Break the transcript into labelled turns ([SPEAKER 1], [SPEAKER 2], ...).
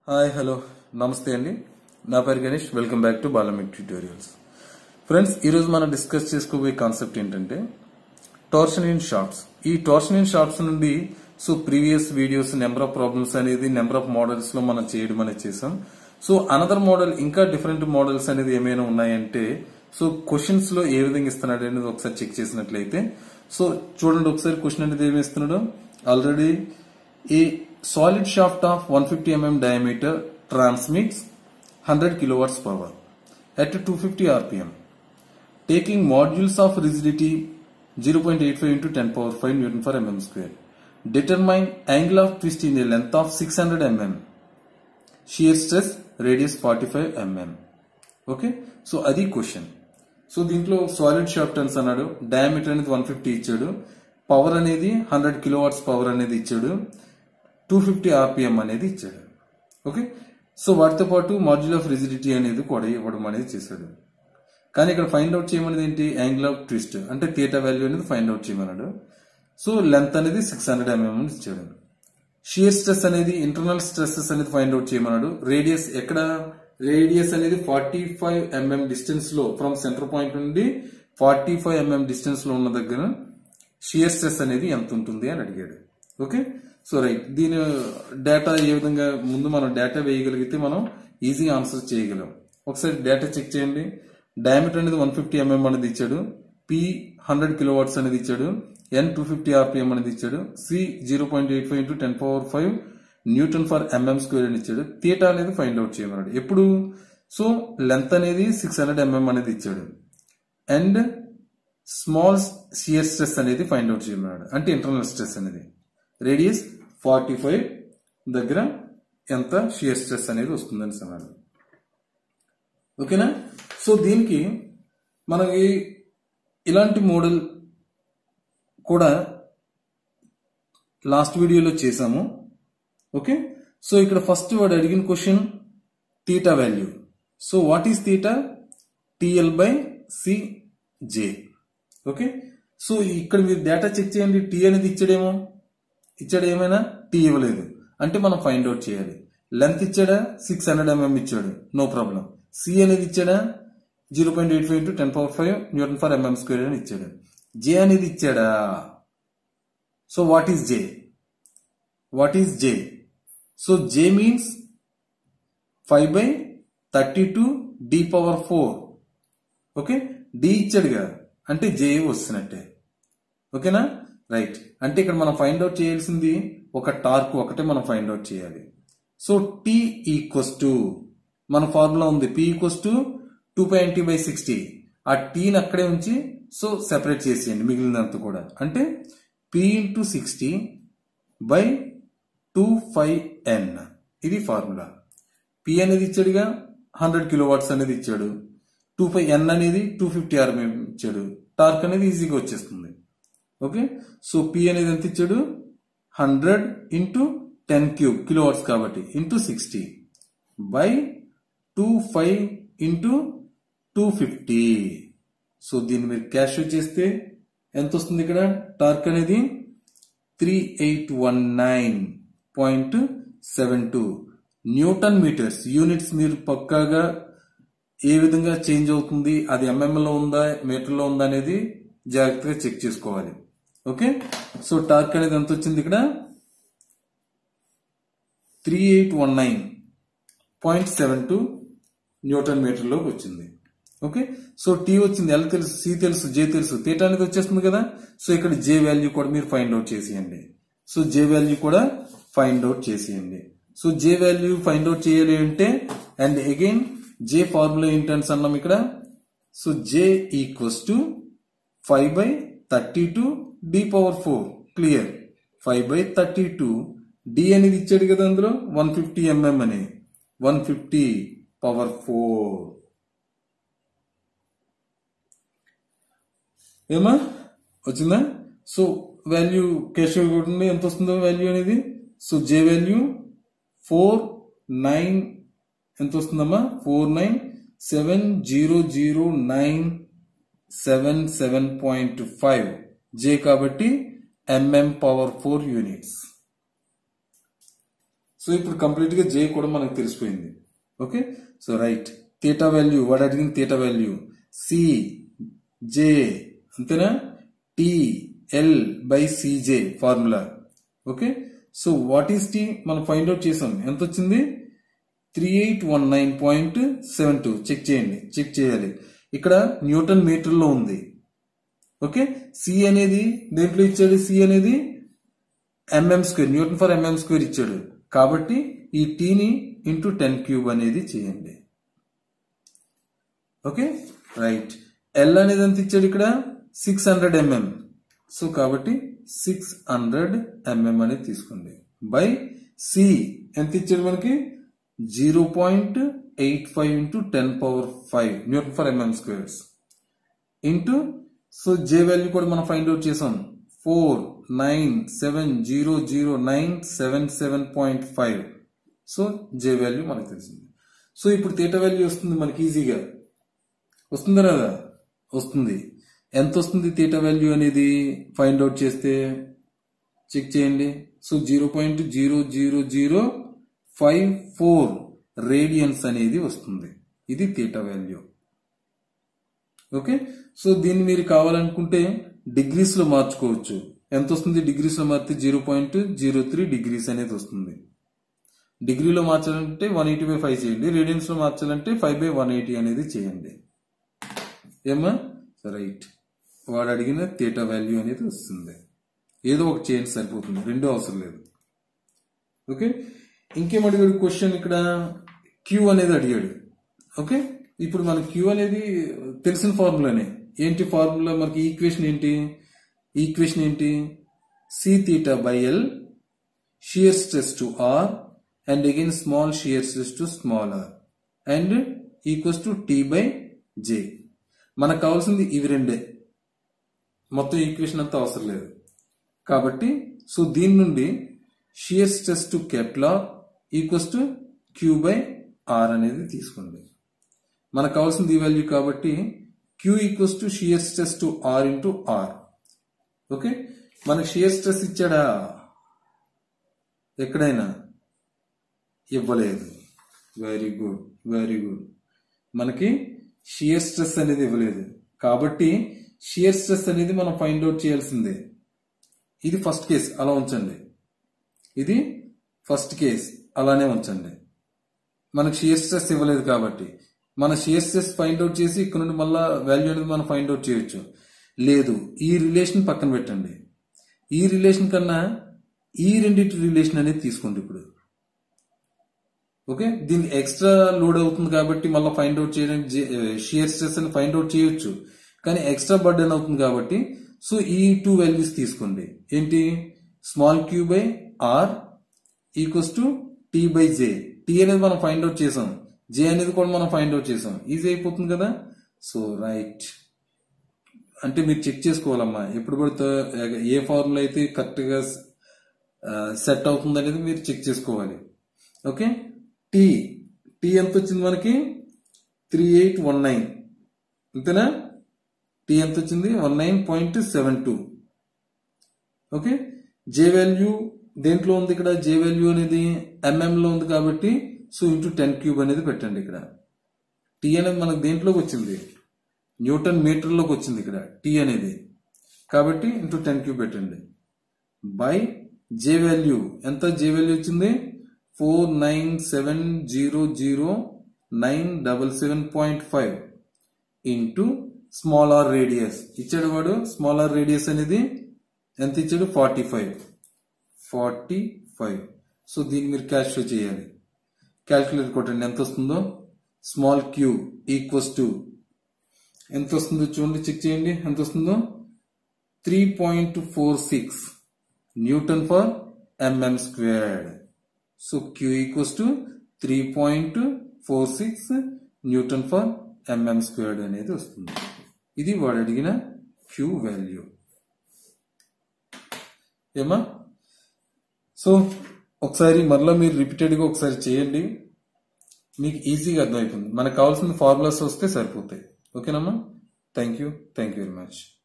[SPEAKER 1] hi hello నమస్తే అండి నా పేరు గణేష్ వెల్కమ్ బ్యాక్ టు బాలమిక్ ట్యూటోరియల్స్ ఫ్రెండ్స్ ఈరోజు మనం డిస్కస్ చేసుకోబోయే కాన్సెప్ట్ ఏంటంటే టార్షన్ ఇన్ షార్ట్స్ ఈ టార్షన్ ఇన్ షార్ట్స్ నుండి so previous videos number of problems అనేది నెంబర్ ఆఫ్ మోడల్స్ లో మనం చేయడం అనేది చేసాం సో అనదర్ మోడల్ ఇంకా డిఫరెంట్ మోడల్స్ అనేది ఏమైనా ఉన్నాయంటే సో క్వశ్చన్స్ లో ఏ విధంగా ఇస్తున్నాడు అనేది ఒకసారి చెక్ చేసినట్లయితే సో చూడండి ఒకసారి క్వశ్చన్ అనేది ఏమి ఇస్తున్నాడు already a solid shaft of 150 mm diameter transmits 100 kilowatts power at 250 rpm taking modules of rigidity 0.85 into 10 power 5 newton per mm square determine angle of twist in a length of 600 mm shear stress radius 45 mm okay so అది question so దీంట్లో solid shaft అని అన్నాడు diameter అనేది one fifty ఇచ్చాడు power అనేది hundred kilowatts power అనేది ఇచ్చాడు two fifty RPM అనేది ఇచ్చాడు ఓకే సో వాటితో పాటు మాడ్యుల్ ఆఫ్ రిజిడిటీ అనేది కూడా ఇవ్వడం అనేది చేశాడు కానీ ఇక్కడ ఫైండ్ అవుట్ చేయమనేది ఏంటి యాంగిల్ ఆఫ్ ట్విస్ట్ అంటే థియేటా వాల్యూ అనేది ఫైండ్ అవుట్ చేయమన్నాడు సో లెంత్ అనేది సిక్స్ హండ్రెడ్ ఎంఎం ఇచ్చాడు షియర్ స్ట్రెస్ అనేది ఇంటర్నల్ స్ట్రెస్సెస్ అనేది ఫైండ్ అవుట్ చేయమన్నాడు రేడియస్ ఎక్కడ రేడియస్ అనేది ఫార్టీ ఫైవ్ ఎంఎం డిస్టెన్స్ లో ఫ్రమ్ సెంటర్ పాయింట్ నుండి ఫార్టీ ఫైవ్ ఎంఎం డిస్టెన్స్ లో ఉన్న దగ్గర షియర్ స్ట్రెస్ అనేది ఎంత ఉంటుంది అని అడిగాడు ఓకే సో రైట్ దీని డేటా ఏ విధంగా ముందు మనం డేటా వేయగలిగితే మనం ఈజీగా ఆన్సర్ చేయగలం ఒకసారి డేటా చెక్ చేయండి డయామీటర్ అనేది వన్ ఫిఫ్టీ ఎంఎం అనేది ఇచ్చాడు పి హండ్రెడ్ కిలో వాట్స్ అనేది ఇచ్చాడు ఎన్ టూ ఫిఫ్టీ ఆర్పిఎం అనేది ఇచ్చాడు C zero point eight five into ten power five newton per mm square అని ఇచ్చాడు థియేటా అనేది ఫైండ్ అవుట్ చేయమన్నాడు ఎప్పుడు సో లెంత్ అనేది సిక్స్ హండ్రెడ్ ఎంఎం అనేది ఇచ్చాడు అండ్ స్మాల్ షియర్ స్ట్రెస్ అనేది ఫైండ్ అవుట్ చేయమన్నాడు అంటే ఇంటర్నల్ స్ట్రెస్ అనేది రేడియస్ ఫార్టీ ఫైవ్ దగ్గర ఎంత షియర్ స్ట్రెస్ అనేది వస్తుందని అన్నాడు ఓకేనా సో దీనికి మనకి ఇలాంటి మోడల్ కూడా లాస్ట్ వీడియోలో చేసాము ఓకే సో ఇక్కడ ఫస్ట్ వాడు అడిగిన question theta value so what is theta TL by C J okay so ఇక్కడ మీరు డేటా చెక్ చేయండి టీ అనేది ఇచ్చాడేమో ఇచ్చాడు ఏమైనా టీ ఇవ్వలేదు అంటే మనం ఫైండ్ అవుట్ చేయాలి లెంత్ ఇచ్చాడా సిక్స్ హండ్రెడ్ ఎంఎం ఇచ్చాడు నో ప్రాబ్లం సి అనేది ఇచ్చాడా zero point eight five into ten power five newton per mm square అని ఇచ్చాడు జే అనేది ఇచ్చాడా so what is J what is J so J means five by thirty two D power four okay D ఇచ్చాడుగా అంటే J వస్తున్నట్టే ఓకేనా right అంటే ఇక్కడ మనం ఫైండ్ అవుట్ చేయాల్సింది ఒక టార్క్ ఒకటే మనం ఫైండ్ అవుట్ చేయాలి సో టీ ఈక్వస్ టు మన ఫార్ములా ఉంది P equals to two point by sixty ఆ టీని అక్కడే ఉంచి సో సెపరేట్ చేసేయండి మిగిలినంత కూడా అంటే P into sixty by two five N ఇది ఫార్ములా పి అనేది ఇచ్చాడుగా హండ్రెడ్ కిలో వాట్స్ అనేది ఇచ్చాడు టూ ఫైవ్ ఎన్ అనేది టూ ఫిఫ్టీ ఆర్ఎం ఇచ్చాడు టార్క్ అనేది ఈజీగా వచ్చేస్తుంది ఓకే సో పి అనేది ఎంత ఇచ్చాడు hundred into ten cube kilo watts కాబట్టి into sixty by two five into two fifty so దీన్ని మీరు క్యాష్ చేస్తే ఎంత వస్తుంది ఇక్కడ టార్క్ అనేది three eight one nine point seven two newton metres units మీరు పక్కాగా ఏ విధంగా చేంజ్ అవుతుంది అది ఎంఎం లో ఉందా మీటర్ లో ఉందా అనేది జాగ్రత్తగా చెక్ చేసుకోవాలి ఓకే సో టార్క్ అనేది ఎంత వచ్చింది ఇక్కడ three eight one nine point seven two newton metre లోకి వచ్చింది ఓకే సో టీ వచ్చింది ఎల్ తెలుసు సి తెలుసు జే తెలుసు థీటా అనేది వచ్చేస్తుంది కదా సో ఇక్కడ జే వాల్యూ కూడా మీరు ఫైండ్ అవుట్ చేసేయండి సో జే వాల్యూ కూడా ఫైండ్ అవుట్ చేసేయండి so J value find out చేయాలి అంటే అండ్ అగైన్ జే ఫార్ములా ఏంటని అన్నాం ఇక్కడ so J equals to five by thirty two D power four clear five by thirty two D అనేది ఇచ్చాడు కదా అందులో వన్ ఫిఫ్టీ ఎంఎం అని వన్ ఫిఫ్టీ పవర్ ఫోర్ ఏమా వచ్చిందా సో వాల్యూ క్యాష్ కొట్టండి ఎంత వస్తుందో వాల్యూ అనేది so J value four nine ఎంత వస్తుందమ్మా four nine seven zero zero nine seven seven point five J కాబట్టి mm power four units so ఇప్పుడు కంప్లీట్ గా జే కూడా మనకు తెలిసిపోయింది okay so right theta value వాడు అడిగిన థీటా వాల్యూ సి జే అంతేనా T L by CJ formula okay so what is T మనం ఫైండ్ అవుట్ చేసాం ఎంత వచ్చింది three eight one nine point seven two check చేయండి చెక్ చేయాలి ఇక్కడ న్యూటన్ మీటర్ లో ఉంది ఓకే సి అనేది దేంట్లో ఇచ్చాడు సి అనేది mm square newton per mm square ఇచ్చాడు కాబట్టి ఈ టీని ఇంటూ టెన్ క్యూబ్ అనేది చేయండి ఓకే రైట్ ఎల్ అనేది ఎంత ఇచ్చాడు ఇక్కడ సిక్స్ హండ్రెడ్ ఎంఎం సో కాబట్టి సిక్స్ హండ్రెడ్ ఎంఎం అనేది తీసుకోండి బై సి ఎంత ఇచ్చాడు మనకి zero point eight five into ten power five newton per mm squares into so J value కూడా మనం ఫైండ్ అవుట్ చేసాం four nine seven zero zero nine seven seven point five so J value మనకు తెలిసింది so ఇప్పుడు theta value వస్తుంది మనకి ఈజీగా వస్తుందా రాదా వస్తుంది ఎంత వస్తుంది థీటా వాల్యూ అనేది ఫైండ్ అవుట్ చేస్తే చెక్ చేయండి so zero point zero zero zero five four radians అనేది వస్తుంది ఇది థీటా వాల్యూ ఓకే సో దీన్ని మీరు కావాలనుకుంటే డిగ్రీస్ లో మార్చుకోవచ్చు ఎంత వస్తుంది డిగ్రీస్ లో మారితే zero point zero three degrees అనేది వస్తుంది డిగ్రీలో మార్చాలంటే వన్ ఎయిటీ బై ఫైవ్ చేయండి రేడియన్స్ లో మార్చాలంటే ఫైవ్ బై వన్ ఎయిటీ అనేది చేయండి ఏమా రైట్ వాడు అడిగిన థీటా వాల్యూ అనేది వస్తుంది ఏదో ఒక చేంజ్ సరిపోతుంది రెండో అవసరం లేదు ఓకే ఇంకేం అడిగాడు క్వశ్చన్ ఇక్కడ క్యూ అనేది అడిగాడు ఓకే ఇప్పుడు మన క్యూ అనేది తెలిసిన ఫార్ములానే ఏంటి ఫార్ములా మనకి ఈక్వేషన్ ఏంటి ఈక్వేషన్ ఏంటి C theta by L shear stress to R and again small shear stress to small R and equals to T by J మనకు కావాల్సింది ఇవి రెండే మొత్తం ఈక్వేషన్ అంతా అవసరం లేదు కాబట్టి సో దీని నుండి షియర్ స్ట్రెస్ టు కెప్లా equals to Q by R అనేది తీసుకోండి మనకు కావాల్సింది ఈ వాల్యూ కాబట్టి Q equals to shear stress to R into R okay మనకు షియర్ స్ట్రెస్ ఇచ్చాడా ఎక్కడైనా ఇవ్వలేదు వెరీ గుడ్ వెరీ గుడ్ మనకి షియర్ స్ట్రెస్ అనేది ఇవ్వలేదు కాబట్టి షియర్ స్ట్రెస్ అనేది మనం ఫైండ్ అవుట్ చేయాల్సిందే ఇది ఫస్ట్ కేస్ అలా ఉంచండి ఇది ఫస్ట్ కేస్ అలానే ఉంచండి మనకు షియర్ స్ట్రెస్ ఇవ్వలేదు కాబట్టి మన షియర్ స్ట్రెస్ ఫైండ్ అవుట్ చేసి ఇక్కడ నుండి మళ్ళా వాల్యూ అనేది మనం ఫైండ్ అవుట్ చేయొచ్చు లేదు ఈ రిలేషన్ పక్కన పెట్టండి ఈ రిలేషన్ కన్నా ఈ రెండింటి రిలేషన్ అనేది తీసుకోండి ఇప్పుడు ఓకే దీనికి ఎక్స్ట్రా లోడ్ అవుతుంది కాబట్టి మళ్ళీ ఫైండ్ అవుట్ చేయడానికి షియర్ స్ట్రెస్ అని ఫైండ్ అవుట్ చేయొచ్చు కానీ ఎక్స్ట్రా బర్డెన్ అవుతుంది కాబట్టి సో ఈ టూ వాల్యూస్ తీసుకోండి ఏంటి small Q by R equals to T by J T అనేది మనం ఫైండ్ అవుట్ చేసాం జే అనేది కూడా మనం ఫైండ్ అవుట్ చేసాం ఈజీ అయిపోతుంది కదా సో రైట్ అంటే మీరు చెక్ చేసుకోవాలమ్మా ఎప్పుడు పడితే ఏ ఫార్ములా అయితే కరెక్ట్ గా సెట్ అవుతుంది అనేది మీరు చెక్ చేసుకోవాలి ఓకే టీ టీ ఎంత వచ్చింది మనకి త్రీ ఎయిట్ వన్ నైన్ అంతేనా టీ ఎంత వచ్చింది one nine point seven two okay J value దేంట్లో ఉంది ఇక్కడ జే వాల్యూ అనేది ఎంఎం లో ఉంది కాబట్టి సో ఇంటూ టెన్ క్యూబ్ అనేది పెట్టండి ఇక్కడ టీ అనేది మనకు దేంట్లోకి వచ్చింది న్యూటన్ మీటర్లోకి వచ్చింది ఇక్కడ టీ అనేది కాబట్టి ఇంటూ టెన్ క్యూబ్ పెట్టండి బై జే వాల్యూ ఎంత జే వాల్యూ వచ్చింది four nine seven zero zero nine double seven point five into small R radius ఇచ్చాడు వాడు స్మాల్ ఆర్ రేడియస్ అనేది ఎంత ఇచ్చాడు forty five forty five so దీన్ని మీరు క్యాష్ చేయాలి క్యాల్కులేట్ కొట్టండి ఎంత వస్తుందో స్మాల్ క్యూ ఈక్వల్స్ టు ఎంత వస్తుందో చూడండి చెక్ చేయండి ఎంత వస్తుందో three point four six newton per mm squared so Q equals to three point four six newton per mm squared అనేది వస్తుంది ఇది వాడు అడిగిన క్యూ వాల్యూ ఏమా సో ఒకసారి మరలా మీరు రిపీటెడ్గా ఒకసారి చేయండి మీకు ఈజీగా అర్థమవుతుంది మనకు కావాల్సిన ఫార్ములాస్ వస్తే సరిపోతాయి ఓకేనమ్మా thank you thank you very much